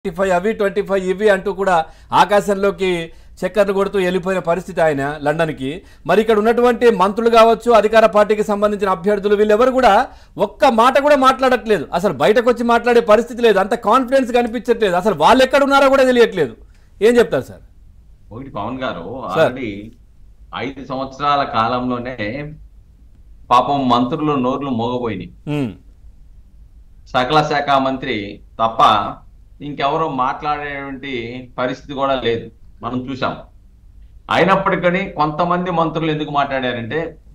Twenty five అవి twenty five ఇవి అంటూ కూడా ఆకాశంలోకి చక్కర్లు కొడుతూ వెళ్ళిపోయిన పరిస్థితి ఆయన లండన్కి మరి ఇక్కడ ఉన్నటువంటి మంత్రులు కావచ్చు అధికార పార్టీకి సంబంధించిన అభ్యర్థులు వీళ్ళెవరు కూడా ఒక్క మాట కూడా మాట్లాడట్లేదు అసలు బయటకు వచ్చి మాట్లాడే పరిస్థితి లేదు అంత కాన్ఫిడెన్స్ కనిపించట్లేదు అసలు వాళ్ళు ఎక్కడ ఉన్నారో కూడా తెలియట్లేదు ఏం చెప్తారు సార్ ఒకటి పవన్ గారు ఆల్రెడీ ఐదు సంవత్సరాల కాలంలోనే పాపం మంత్రులు నోర్లు మోగపోయినాయి ఉమ్, సకల శాఖ మంత్రి తప్ప ఇంకెవరో మాట్లాడేటువంటి పరిస్థితి కూడా లేదు మనం చూసాం అయినప్పటికీ కొంతమంది మంత్రులు ఎందుకు మాట్లాడారంటే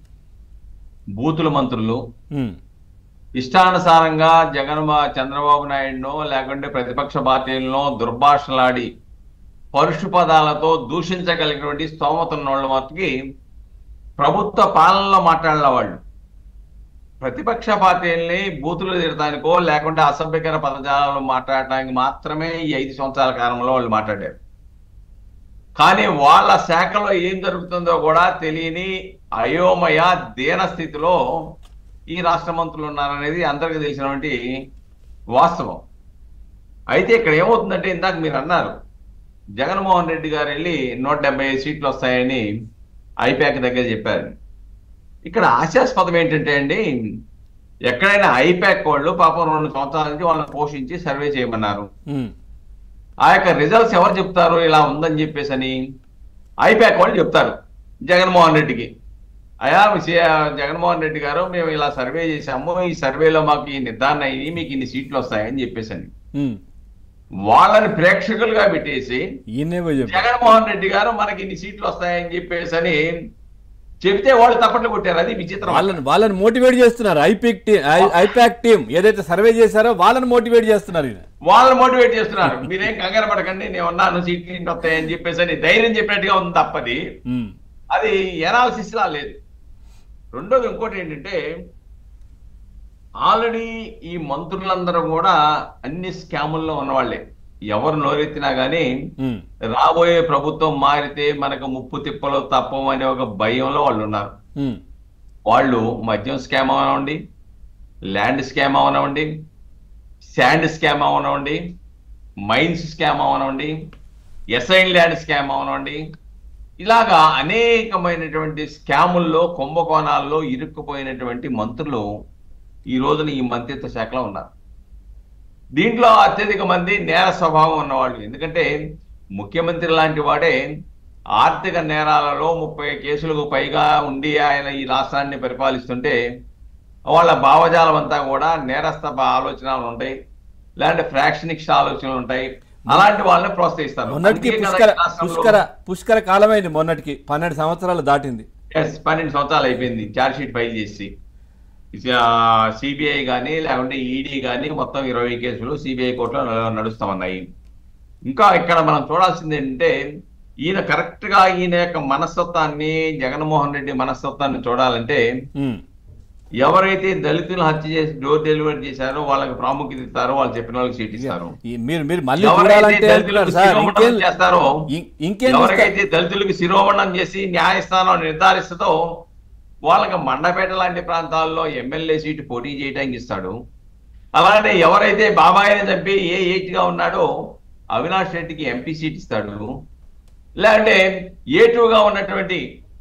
బూతుల మంత్రులు ఉమ్, ఇష్టానుసారంగా జగన్ చంద్రబాబు నాయుడునో లేకుంటే ప్రతిపక్ష పార్టీలను దుర్భాషలాడి పరుషు పదాలతో దూషించగలిగినటువంటి స్తోమత ఉన్నోళ్ళ మట్టుకి ప్రభుత్వ పాలనలో మాట్లాడిన వాళ్ళు ప్రతిపక్ష పార్టీల్ని బూతులు తిడటానికో లేకుంటే అసభ్యకర పదజాలాలు మాట్లాడటానికి మాత్రమే ఈ ఐదు సంవత్సరాల కాలంలో వాళ్ళు మాట్లాడారు కానీ వాళ్ళ శాఖలో ఏం జరుగుతుందో కూడా తెలియని అయోమయ దీన స్థితిలో ఈ రాష్ట్ర మంత్రులు ఉన్నారనేది అందరికీ తెలిసినటువంటి వాస్తవం అయితే ఇక్కడ ఏమవుతుందంటే ఇందాక మీరు అన్నారు జగన్మోహన్ రెడ్డి గారు వెళ్ళి నూట డెబ్బై ఐదు సీట్లు వస్తాయని ఐపాక్ దగ్గర చెప్పారు ఇక్కడ ఆశాస్పదం ఏంటంటే అండి ఎక్కడైనా ఐపాక్ వాళ్ళు పాపం రెండు సంవత్సరాల నుంచి వాళ్ళని పోషించి సర్వే చేయమన్నారు ఉమ్, ఆ యొక్క రిజల్ట్స్ ఎవరు చెప్తారు ఇలా ఉందని చెప్పేసి అని ఐపాక్ వాళ్ళు చెప్తారు జగన్మోహన్ రెడ్డికి అయా సి- జగన్మోహన్ రెడ్డి గారు మేము ఇలా సర్వే చేశాము ఈ సర్వేలో మాకు ఈ నిర్ధారణ అయ్యి మీకు ఇన్ని సీట్లు వస్తాయని చెప్పేసి అని ఉమ్. వాళ్ళని ప్రేక్షకులుగా పెట్టేసి ఈయనే పోయి చెప్పారు జగన్మోహన్ రెడ్డి గారు మనకి ఇన్ని సీట్లు వస్తాయని చెప్పేసి అని చెప్తే వాళ్ళు తప్పట్లు కొట్టారు అది విచిత్రం వాళ్ళని వాళ్ళని మోటివేట్ చేస్తున్నారు ఐపిక్ టీం ఐపాక్ టీం ఏదైతే సర్వే చేశారో వాళ్ళని మోటివేట్ చేస్తున్నారు ఈయన వాళ్ళని మోటివేట్ చేస్తున్నారు మీరేం కంగారు పడకండి నేను ఉన్నాను సీట్లు ఇంటి వస్తాయని చెప్పేసి అని ధైర్యం చెప్పినట్టుగా ఉంది తప్పది ఉమ్, అది ఎనాలిసిస్ లా లేదు రెండోది ఇంకోటి ఏంటంటే ఆల్రెడీ ఈ మంత్రులందరూ కూడా అన్ని స్కాముల్లో ఉన్నవాళ్లే ఎవరు నోరెత్తినా గానీ ఉమ్, రాబోయే ప్రభుత్వం మారితే మనకు ముప్పు తిప్పలు తప్పం అనే ఒక భయంలో వాళ్ళు ఉన్నారు ఉమ్, వాళ్ళు మద్యం స్కామ్ అవనివ్వండి ల్యాండ్ స్కామ్ అవనివ్వండి శాండ్ స్కామ్ అవనివ్వండి మైన్స్ స్కామ్ అవనివ్వండి ఎస్ఐన్ ల్యాండ్ స్కామ్ అవనివ్వండి ఇలాగా అనేకమైనటువంటి స్కాముల్లో కుంభకోణాల్లో ఇరుక్కుపోయినటువంటి మంత్రులు ఈ రోజున ఈ మంత్రిత్వ శాఖలో ఉన్నారు దీంట్లో అత్యధిక మంది నేర స్వభావం ఉన్నవాళ్ళు ఎందుకంటే ముఖ్యమంత్రి లాంటి వాడే ఆర్థిక నేరాలలో ముప్పై కేసులకు పైగా ఉండి ఆయన ఈ రాష్ట్రాన్ని పరిపాలిస్తుంటే వాళ్ళ భావజాలం అంతా కూడా నేరస్థ ఆలోచనలు ఉంటాయి లేదంటే ఫ్రాక్షనిక్స్ ఆలోచనలు ఉంటాయి అలాంటి వాళ్ళని ప్రోత్సహిస్తారు మొన్నటికి అందుకే కదా పుష్కర ఈ రాష్ట్రంలో- పుష్కర పుష్కర కాలమైంది మొన్నటికి పన్నెండు సంవత్సరాలు దాటింది Yes, పన్నెండు సంవత్సరాలు అయిపోయింది ఛార్జ్ షీట్ ఫైల్ చేసి సిబిఐ కానీ లేకుంటే ఈడీ కానీ మొత్తం ఇరవై కేసులు సిబిఐ కోర్టులో నడు- నడుస్తా ఉన్నాయి ఇంకా ఇక్కడ మనం చూడాల్సింది ఏంటంటే ఈయన కరెక్ట్ గా ఈయన యొక్క మనస్తత్వాన్ని జగన్మోహన్ రెడ్డి మనస్తత్వాన్ని చూడాలంటే ఉమ్, ఎవరైతే దళితులు హత్య చేసి డోర్ డెలివరీ చేశారో వాళ్ళకి ప్రాముఖ్యత ఇస్తారో వాళ్ళు చెప్పిన వాళ్ళకి సీట్ ఇస్తారు ఈ- మీరు మీరు మళ్ళీ ఎవరైతే చూడాలంటే అంటున్నారు దళితులకు సార్ శిరోమణం ఇంకేం చేస్తారో ఇం- ఇంకేం చూస్తారు? ఎవరికైతే దళితులకు శిరోమణం చేసి న్యాయస్థానం నిర్ధారిస్తుందో వాళ్ళకి మండపేట లాంటి ప్రాంతాల్లో ఎమ్మెల్యే సీటు పోటీ చేయడానికి ఇస్తాడు అలానే ఎవరైతే బాబాయిని చంపి ఏ ఏజ్ గా ఉన్నాడో అవినాష్ రెడ్డికి ఎంపీ సీట్ ఇస్తాడు లేదంటే ఏ గా ఉన్నటువంటి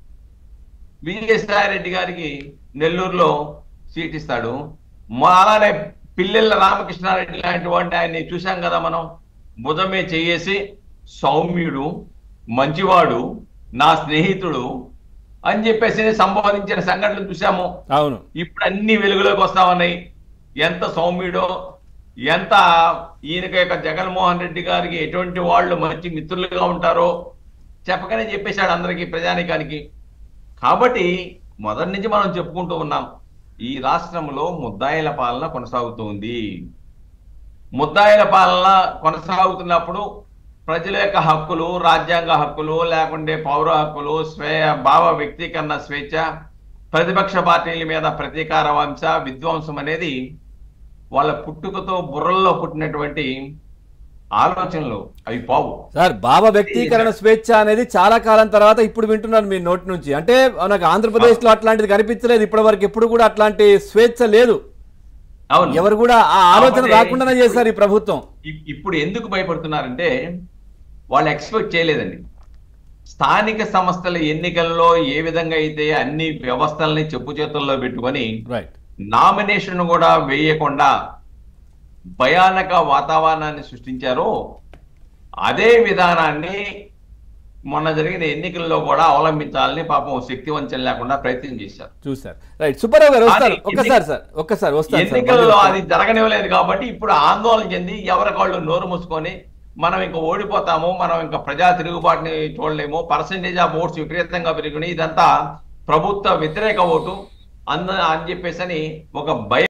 విజయసాయి రెడ్డి గారికి నెల్లూరులో సీట్ ఇస్తాడు మా అలానే పిల్లెల రామకృష్ణారెడ్డి లాంటి వాడిని ఆయన్ని చూశాం కదా మనం భుజమే చేయేసి సౌమ్యుడు మంచివాడు నా స్నేహితుడు అని చెప్పేసి సంబోధించిన సంఘటనలు చూసాము అవును ఇప్పుడు అన్ని వెలుగులోకి వస్తా ఉన్నాయి ఎంత సౌమ్యుడో ఎంత ఈయనకి యొక్క జగన్మోహన్ రెడ్డి గారికి ఎటువంటి వాళ్ళు మంచి మిత్రులుగా ఉంటారో చెప్పకనే చెప్పేశాడు అందరికీ ప్రజానికానికి కాబట్టి మొదటి నుంచి మనం చెప్పుకుంటూ ఉన్నాం ఈ రాష్ట్రంలో ముద్దాయిల పాలన కొనసాగుతుంది ముద్దాయిల పాలన కొనసాగుతున్నప్పుడు ప్రజల యొక్క హక్కులు రాజ్యాంగ హక్కులు లేకుంటే పౌర హక్కులు స్వయ భావ వ్యక్తీకరణ స్వేచ్ఛ ప్రతిపక్ష పార్టీల మీద ప్రతీకార వంశ విధ్వంసం అనేది వాళ్ళ పుట్టుకతో బుర్రల్లో పుట్టినటువంటి ఆలోచనలు అవి పోవు సార్ బాబా వ్యక్తీకరణ స్వేచ్ఛ అనేది చాలా కాలం తర్వాత ఇప్పుడు వింటున్నాను మీ నోటి నుంచి అంటే నాకు ఆంధ్రప్రదేశ్ లో అట్లాంటిది కనిపించలేదు ఇప్పటి వరకు ఎప్పుడు కూడా అట్లాంటి స్వేచ్ఛ లేదు అవును. ఎవరు కూడా ఆ ఆలోచన కాకపోతే రాకుండానే చేశారు ఈ ప్రభుత్వం ఇ- ఇప్పుడు ఎందుకు భయపడుతున్నారంటే వాళ్ళు ఎక్స్పెక్ట్ చేయలేదండి స్థానిక సంస్థల ఎన్నికల్లో ఏ విధంగా అయితే అన్ని వ్యవస్థల్ని చెప్పు చేతుల్లో పెట్టుకొని రైట్ నామినేషన్ కూడా వేయకుండా భయానక వాతావరణాన్ని సృష్టించారో అదే విధానాన్ని మొన్న జరిగిన ఎన్నికల్లో కూడా అవలంబించాలని పాపం శక్తివంచన లేకుండా ప్రయత్నం చేశారు చూశారు రైట్ సుబ్బారావు గారు వస్తారు కానీ ఒక్కసారి సార్ ఒక్కసారి వస్తారు సార్ ఎన్నికల్లో అది జరగనివ్వలేదు కాబట్టి ఇప్పుడు ఆందోళన చెంది ఎవరికాళ్ళు నోరు మూసుకొని మనం ఇంకా ఓడిపోతాము మనం ఇంకా ప్రజా తిరుగుబాటుని చూడలేము పర్సంటేజ్ ఆఫ్ ఓట్స్ విపరీతంగా పెరిగినాయి ఇదంతా ప్రభుత్వ వ్యతిరేక ఓటు అంద అని చెప్పేసి అని ఒక భయం